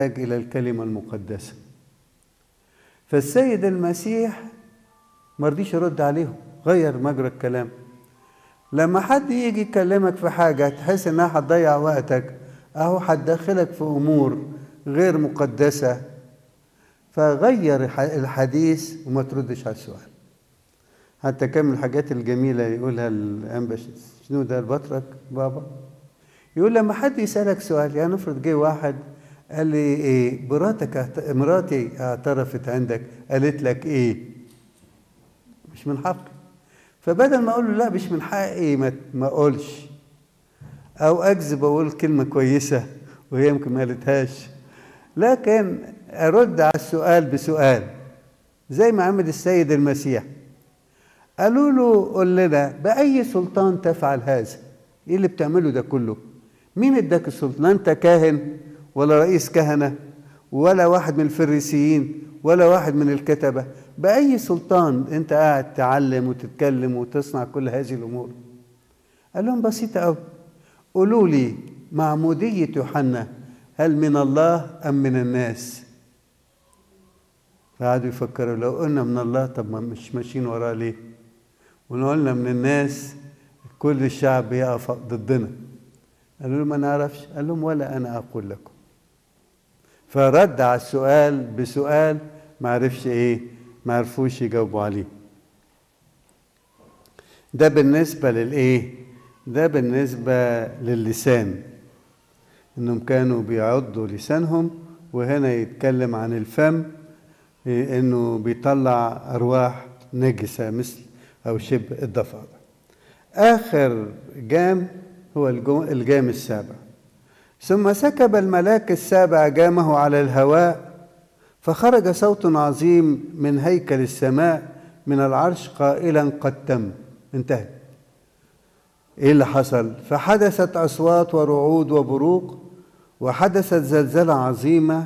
إلى الكلمة المقدسة فالسيد المسيح مرضيش يرد عليهم غير مجرى الكلام لما حد يجي يكلمك في حاجة تحس انها هتضيع وقتك اهو هتدخلك في امور غير مقدسة فغير الحديث وما تردش على السؤال حتى كم من الحاجات الجميلة يقولها الأنبا شنو ده البطرك بابا يقول لما حد يسألك سؤال يعني نفرض جه واحد قال لي ايه مراتك مراتي اعترفت عندك قالت لك ايه مش من حقي فبدل ما اقول له لا مش من حقي ما ما اقولش او اكذب اقول كلمه كويسه وهي يمكن ما قالتهاش لكن ارد على السؤال بسؤال زي ما عمل السيد المسيح قالوا له قل لنا باي سلطان تفعل هذا ايه اللي بتعمله ده كله مين اداك السلطان انت كاهن ولا رئيس كهنه ولا واحد من الفريسيين ولا واحد من الكتبه باي سلطان انت قاعد تعلم وتتكلم وتصنع كل هذه الامور قال لهم بسيطه قوي قولوا لي معموديه يوحنا هل من الله ام من الناس فقعدوا يفكروا لو قلنا من الله طب ما مش ماشيين وراه ليه ولو قلنا من الناس كل الشعب يقف ضدنا قالوا له ما نعرفش قال لهم ولا انا اقول لكم فرد على السؤال بسؤال ما عرفش ايه ما عرفوش يجاوبوا عليه ده بالنسبه للايه ده بالنسبه للسان انهم كانوا بيعضوا لسانهم وهنا يتكلم عن الفم انه بيطلع ارواح نجسه مثل او شبه الضفادع اخر جام هو الجام السابع ثم سكب الملاك السابع جامه على الهواء فخرج صوت عظيم من هيكل السماء من العرش قائلا قد تم انتهى ايه اللي حصل فحدثت اصوات ورعود وبروق وحدثت زلزله عظيمه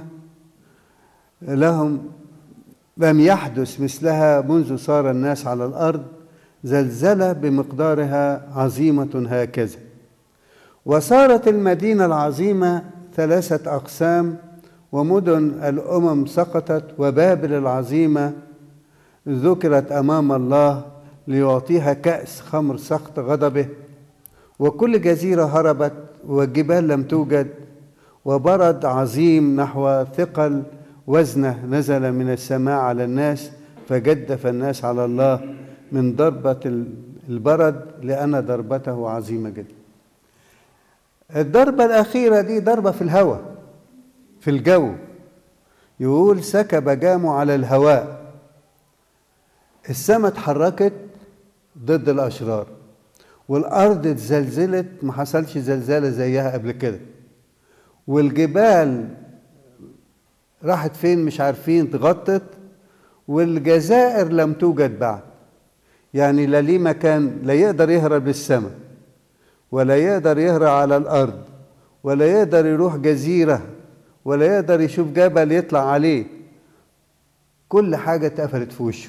لهم لم يحدث مثلها منذ صار الناس على الارض زلزله بمقدارها عظيمه هكذا وصارت المدينه العظيمه ثلاثه اقسام ومدن الامم سقطت وبابل العظيمه ذكرت امام الله ليعطيها كاس خمر سخط غضبه وكل جزيره هربت والجبال لم توجد وبرد عظيم نحو ثقل وزنه نزل من السماء على الناس فجدف الناس على الله من ضربه البرد لان ضربته عظيمه جدا الضربه الاخيره دي ضربه في الهواء في الجو يقول سكب جامه على الهواء السماء اتحركت ضد الاشرار والارض اتزلزلت ما حصلش زلزال زيها قبل كده والجبال راحت فين مش عارفين اتغطت والجزائر لم توجد بعد يعني لا ليه مكان لا يقدر يهرب للسماء ولا يقدر يهرب على الارض ولا يقدر يروح جزيره ولا يقدر يشوف جبل يطلع عليه كل حاجة اتقفلت في وشه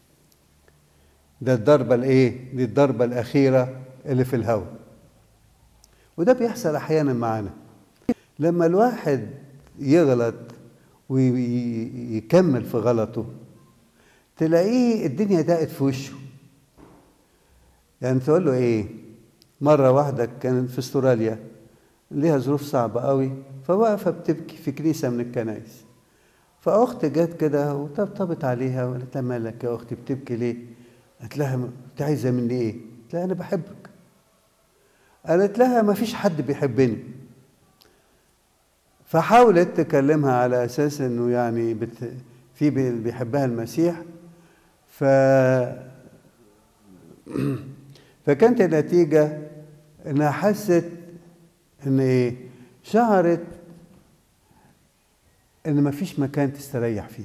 ده الضربة الايه دي الضربة الأخيرة اللي في الهواء وده بيحصل أحيانا معانا لما الواحد يغلط ويكمل في غلطه تلاقيه الدنيا ضاقت في وشه يعني تقول له ايه مرة واحدة كانت في استراليا ليها ظروف صعبة قوي فواقفة بتبكي في كنيسة من الكنائس فأخت جت كده وطبطبت عليها وقالت لها مالك يا أختي بتبكي ليه؟ قالت لها أنت عايزة مني إيه؟ قالت لها أنا بحبك قالت لها ما فيش حد بيحبني فحاولت تكلمها على أساس إنه يعني بت... في بيحبها المسيح ف فكانت النتيجة إنها حست إن إيه؟ شعرت ان مفيش مكان تستريح فيه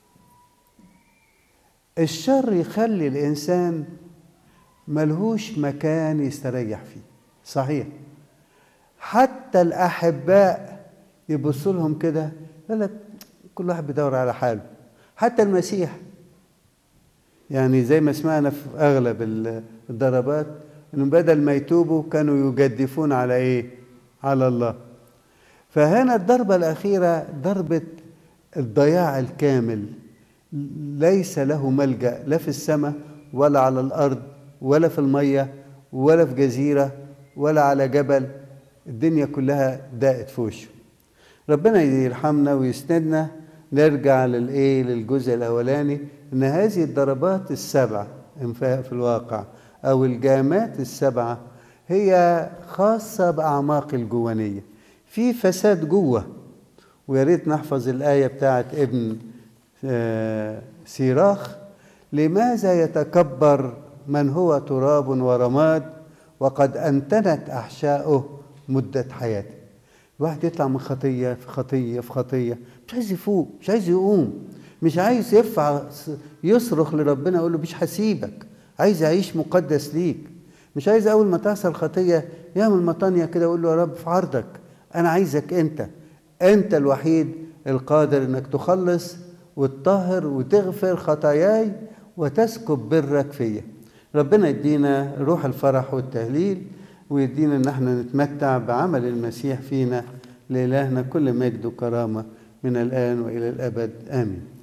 الشر يخلي الانسان ملهوش مكان يستريح فيه صحيح حتى الاحباء يبصوا لهم كده يقول لك كل واحد بيدور على حاله حتى المسيح يعني زي ما سمعنا في اغلب الضربات انهم بدل ما يتوبوا كانوا يجدفون على ايه على الله فهنا الضربة الأخيرة ضربة الضياع الكامل ليس له ملجأ لا في السماء ولا على الأرض ولا في المية ولا في جزيرة ولا على جبل الدنيا كلها ضاقت في وشه ربنا يرحمنا ويسندنا نرجع للايه للجزء الاولاني ان هذه الضربات السبع في الواقع او الجامات السبعه هي خاصه باعماق الجوانيه في فساد جوه ويا ريت نحفظ الايه بتاعت ابن سيراخ لماذا يتكبر من هو تراب ورماد وقد انتنت احشاؤه مده حياته الواحد يطلع من خطيه في خطيه في خطيه مش عايز يفوق مش عايز يقوم مش عايز يرفع يصرخ لربنا يقول له مش هسيبك عايز اعيش مقدس ليك مش عايز اول ما تحصل خطيه يعمل مطانيه كده يقول له يا رب في عرضك انا عايزك انت انت الوحيد القادر انك تخلص وتطهر وتغفر خطاياي وتسكب برك فيا ربنا يدينا روح الفرح والتهليل ويدينا ان احنا نتمتع بعمل المسيح فينا لإلهنا كل مجد وكرامة من الآن وإلى الأبد آمين